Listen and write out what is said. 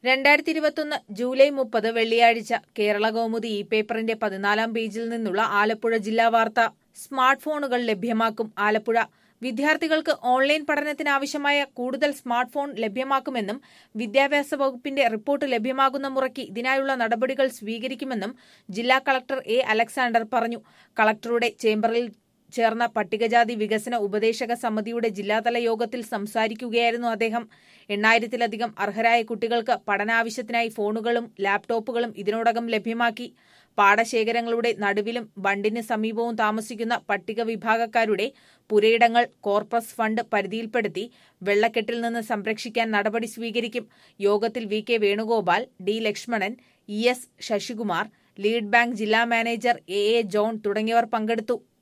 രണ്ടായിരത്തി ഇരുപത്തൊന്ന് ജൂലൈ മുപ്പത് വെള്ളിയാഴ്ച കേരള കൗമുദി ഇ പേപ്പറിന്റെ പതിനാലാം പേജിൽ നിന്നുള്ള ആലപ്പുഴ ജില്ലാ വാർത്ത സ്മാർട്ട് ഫോണുകൾ ലഭ്യമാക്കും ആലപ്പുഴ വിദ്യാർത്ഥികൾക്ക് ഓൺലൈൻ പഠനത്തിനാവശ്യമായ കൂടുതൽ സ്മാർട്ട് ഫോൺ ലഭ്യമാക്കുമെന്നും വിദ്യാഭ്യാസ വകുപ്പിന്റെ റിപ്പോർട്ട് ലഭ്യമാകുന്ന മുറയ്ക്ക് ഇതിനായുള്ള നടപടികൾ സ്വീകരിക്കുമെന്നും ജില്ലാ കളക്ടർ എ അലക്സാണ്ടർ പറഞ്ഞു കളക്ടറുടെ ചേംബറിൽ ചേർന്ന പട്ടികജാതി വികസന ഉപദേശക സമിതിയുടെ ജില്ലാതല യോഗത്തിൽ സംസാരിക്കുകയായിരുന്നു അദ്ദേഹം എണ്ണായിരത്തിലധികം അർഹരായ കുട്ടികൾക്ക് പഠനാവശ്യത്തിനായി ഫോണുകളും ലാപ്ടോപ്പുകളും ഇതിനോടകം ലഭ്യമാക്കി പാടശേഖരങ്ങളുടെ നടുവിലും ബണ്ടിന് സമീപവും താമസിക്കുന്ന പട്ടിക വിഭാഗക്കാരുടെ പുരയിടങ്ങൾ കോർപ്പസ് ഫണ്ട് പരിധിയിൽപ്പെടുത്തി വെള്ളക്കെട്ടിൽ നിന്ന് സംരക്ഷിക്കാൻ നടപടി സ്വീകരിക്കും യോഗത്തിൽ V K Venugopal D Lakshmanan E S Sasikumar lead bank ജില്ലാ മാനേജർ എ എ ജോൺ തുടങ്ങിയവർ പങ്കെടുത്തു